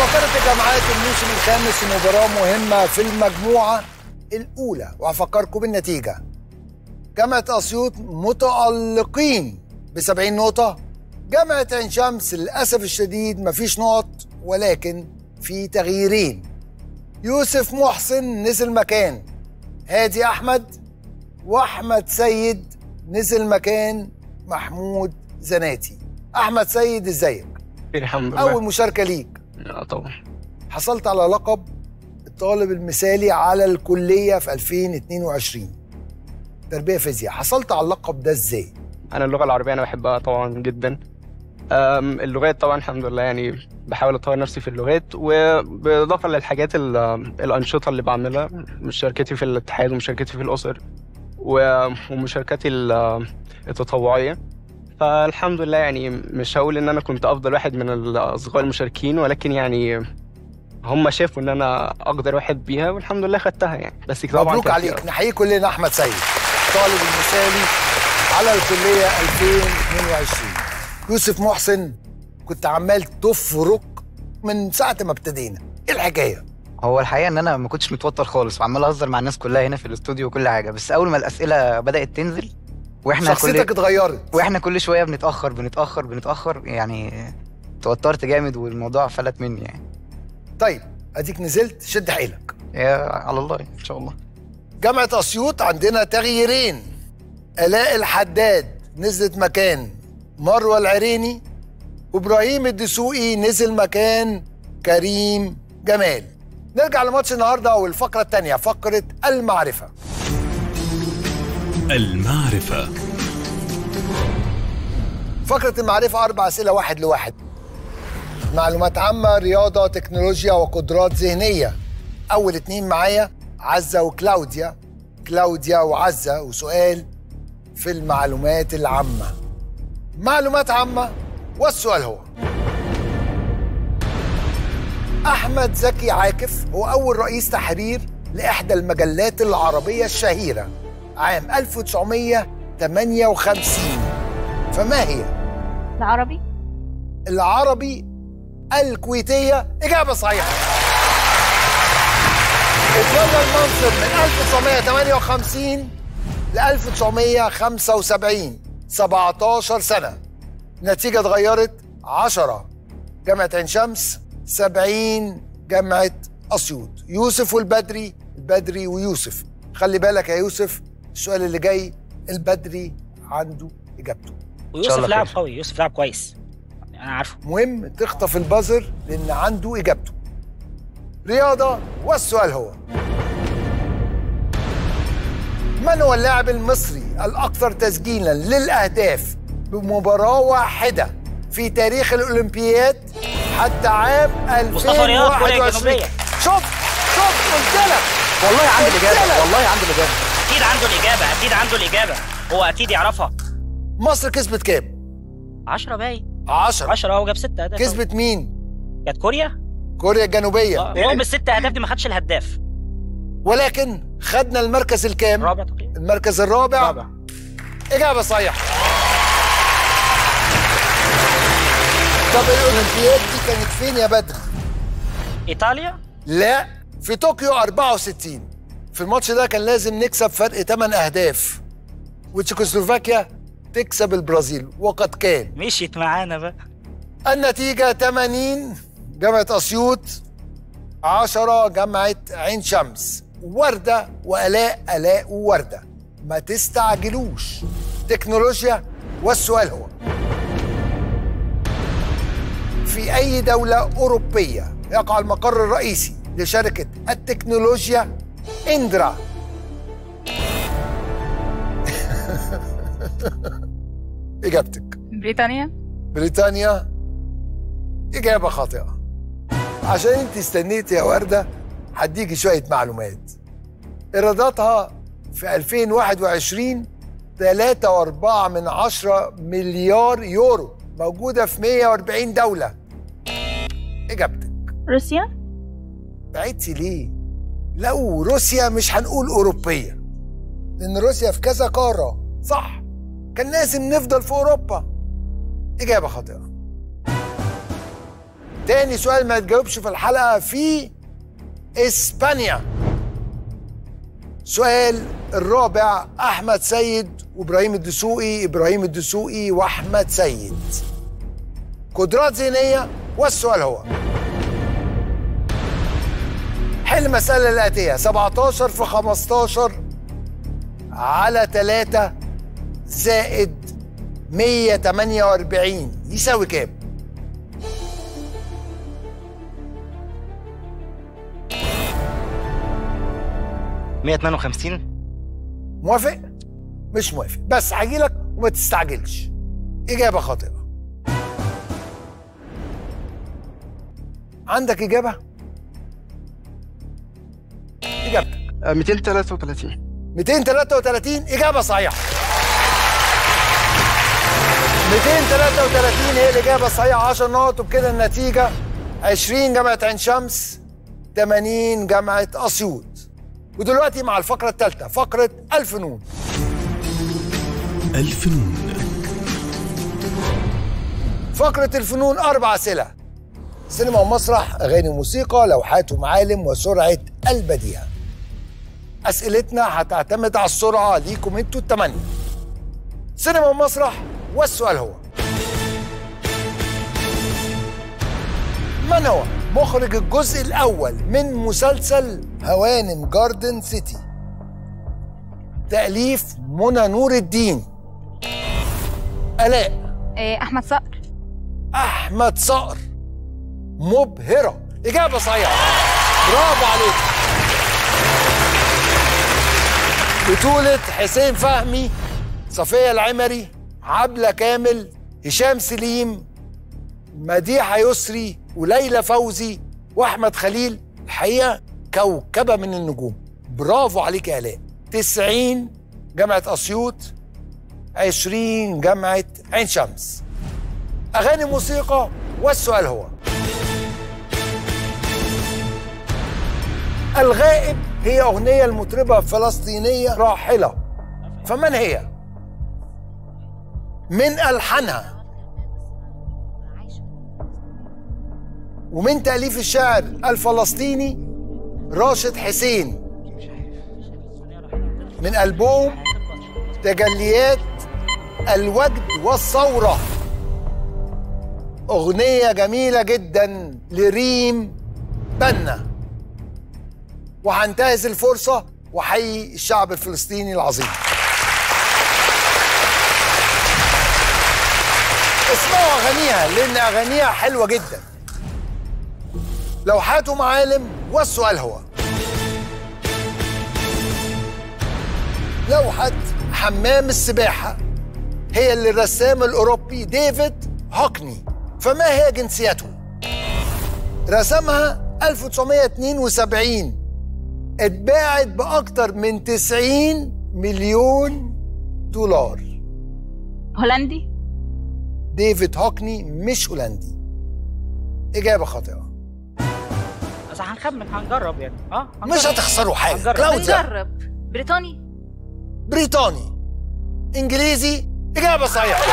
فقرة الجامعات الموسم الخامس مباراة مهمة في المجموعة الأولى وهفكركم بالنتيجة جامعة أسيوط متألقين ب 70 نقطة جامعة عين شمس للأسف الشديد مفيش نقط ولكن في تغييرين يوسف محسن نزل مكان هادي أحمد وأحمد سيد نزل مكان محمود زناتي أحمد سيد ازيك الحمد لله أول مشاركة ليك اه طبعا حصلت على لقب الطالب المثالي على الكلية في 2022 تربية فيزياء حصلت على اللقب ده ازاي؟ انا اللغه العربيه انا بحبها طبعا جدا أم، اللغات طبعا الحمد لله يعني بحاول اطور نفسي في اللغات وبالاضافه للحاجات ال- الانشطه اللي بعملها مشاركتي في الاتحاد ومشاركتي في الاسر و- ومشاركتي ال- التطوعيه فالحمد لله يعني مش هقول ان انا كنت افضل واحد من الاصدقاء المشاركين ولكن يعني هم شافوا ان انا اقدر واحد بيها والحمد لله خدتها يعني بس طبعا مبروك كان في- عليك نحيي كلنا أحمد سيد طالب المثالي على الكلية 2022 يوسف محسن كنت عمال تفرق من ساعة ما ابتدينا ايه الحكاية؟ هو الحقيقه ان انا ما كنتش متوتر خالص وعمال اهزر مع الناس كلها هنا في الاستوديو وكل حاجه بس اول ما الاسئله بدات تنزل واحنا شخصيتك كل اتغيرت واحنا كل شويه بنتاخر بنتاخر بنتاخر يعني توترت جامد والموضوع فلت مني يعني طيب اديك نزلت شد حيلك يا على الله ان شاء الله جامعة أسيوط عندنا تغييرين آلاء الحداد نزلت مكان مروة العريني وإبراهيم الدسوقي نزل مكان كريم جمال نرجع لماتش النهارده والفقرة الثانية فقرة المعرفة المعرفة فقرة المعرفة أربع أسئلة واحد لواحد معلومات عامة رياضة تكنولوجيا وقدرات ذهنية أول اتنين معايا عزة وكلاوديا كلاوديا وعزة وسؤال في المعلومات العامة معلومات عامة والسؤال هو أحمد زكي عاكف هو أول رئيس تحرير لإحدى المجلات العربية الشهيرة عام 1958 فما هي؟ العربي العربي الكويتية إجابة صحيحة اتولى المنصب من 1958 ل 1975 17 سنة النتيجة اتغيرت 10 جامعة عين شمس 70 جامعة أسيوط يوسف والبدري البدري ويوسف خلي بالك يا يوسف السؤال اللي جاي البدري عنده إجابته ويوسف الله لاعب خير. قوي يوسف لاعب كويس يعني انا عارفه مهم تخطف البازر لان عنده اجابته رياضه والسؤال هو من هو اللاعب المصري الاكثر تسجيلا للاهداف بمباراه واحده في تاريخ الاولمبياد حتى عام مصطفى رياض، كوريا 2021 الجنوبية. شوف شوف قلت لك والله عندي قلت الاجابه لك. والله عندي الاجابه اكيد عنده الاجابه اكيد عنده الاجابه هو اكيد يعرفها مصر كسبت كام 10 باين 10 10 هو جاب 6 اهداف كسبت مين كانت كوريا كوريا الجنوبيه آه، وهو بالست اهداف دي ما خدش الهداف ولكن خدنا المركز الكام رابع تقريبا المركز الرابع رابع إجابة صحيحة طب الأولمبياد دي كانت فين يا بدر؟ ايطاليا لا في طوكيو 64 في الماتش ده كان لازم نكسب فرق 8 أهداف وتشيكوسلوفاكيا تكسب البرازيل وقد كان مشيت معانا بقى النتيجة 80 جامعة أسيوط 10 جامعة عين شمس وردة وآلاء آلاء ووردة ما تستعجلوش تكنولوجيا والسؤال هو في أي دولة أوروبية يقع المقر الرئيسي لشركة التكنولوجيا إندرا إجابتك بريطانيا بريطانيا إجابة خاطئة عشان أنت استنيت يا وردة هديكي شوية معلومات إيراداتها في 2021 3.4 من عشرة مليار يورو موجودة في 140 دولة إجابتك روسيا بعدتي ليه؟ لو روسيا مش هنقول أوروبية لأن روسيا في كذا قارة صح كان لازم نفضل في أوروبا إجابة خاطئة تاني سؤال ما تجاوبش في الحلقة في إسبانيا سؤال الرابع أحمد سيد وإبراهيم الدسوقي إبراهيم الدسوقي وأحمد سيد قدرات ذهنية والسؤال هو حل المسألة الآتية 17 في 15 على 3 زائد 148 يساوي كام؟ مية اتنين وخمسين موافق؟ مش موافق بس هجيلك وما تستعجلش إجابة خاطئة عندك إجابة؟ إجابتك آه، 233 233 إجابة صحيحة 233 هي الإجابة الصحيحة 10 نقط وبكده النتيجة 20 جامعة عين شمس 80 جامعة أسيوط ودلوقتي مع الفقرة الثالثة فقرة الفنون الفنون فقرة الفنون أربع أسئلة سينما ومسرح أغاني وموسيقى لوحات ومعالم وسرعة البديهة أسئلتنا هتعتمد على السرعة ليكم انتوا التمانية سينما ومسرح والسؤال هو من هو مخرج الجزء الأول من مسلسل هوانم جاردن سيتي تأليف منى نور الدين آلاء إيه احمد صقر احمد صقر مبهره اجابه صحيحه برافو عليك بطولة حسين فهمي صفية العمري عبلة كامل هشام سليم مديحة يسري وليلى فوزي واحمد خليل الحقيقة كوكبة من النجوم برافو عليك يا آلاء 90 جامعة أسيوط 20 جامعة عين شمس أغاني موسيقى والسؤال هو الغائب هي أغنية المطربة الفلسطينية راحلة فمن هي؟ من ألحانها ومن تأليف الشاعر الفلسطيني راشد حسين من ألبوم تجليات الوجد والثورة أغنية جميلة جدا لريم بنا وهنتهز الفرصة وحيي الشعب الفلسطيني العظيم اسمعوا أغانيها لأن أغانيها حلوة جدا لوحات ومعالم والسؤال هو لوحة حمام السباحة هي للرسام الأوروبي ديفيد هوكني فما هي جنسيته؟ رسمها 1972 اتباعت بأكتر من 90 مليون دولار هولندي ديفيد هوكني مش هولندي إجابة خاطئة بس هنخمن هنجرب يعني اه مش هنجرب. هتخسروا حاجة هنجرب. كلاوديا نجرب بريطاني بريطاني انجليزي اجابه صحيحه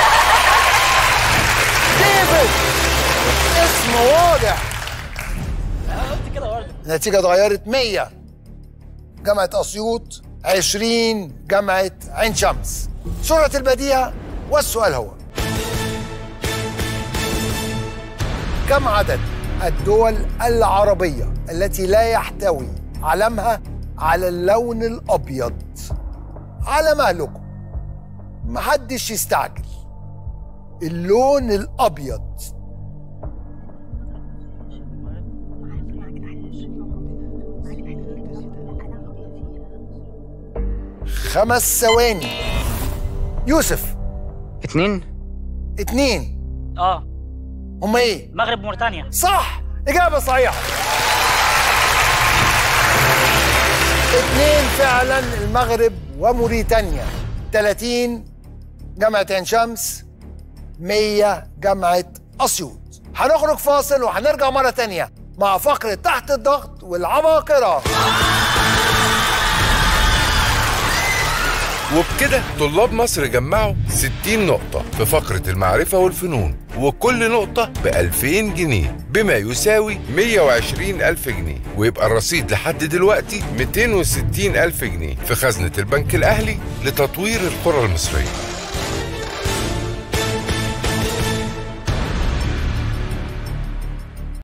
ديفيد اسم واضح انا قلت كده برضه النتيجه اتغيرت 100 جامعه اسيوط 20 جامعه عين شمس سرعه البديهه والسؤال هو كم عدد الدول العربيه التي لا يحتوي علمها على اللون الابيض على مهلكم محدش يستعجل اللون الابيض خمس ثواني يوسف اتنين اتنين اه هما ايه المغرب وموريتانيا صح إجابة صحيحة اتنين فعلا المغرب وموريتانيا 30 جامعة عين شمس 100 جامعة أسيوط هنخرج فاصل وهنرجع مرة تانية مع فقرة تحت الضغط والعباقرة وبكده طلاب مصر جمعوا 60 نقطة في فقرة المعرفة والفنون وكل نقطة ب 2000 جنيه بما يساوي 120 ألف جنيه ويبقى الرصيد لحد دلوقتي 260 ألف جنيه في خزنة البنك الأهلي لتطوير القرى المصرية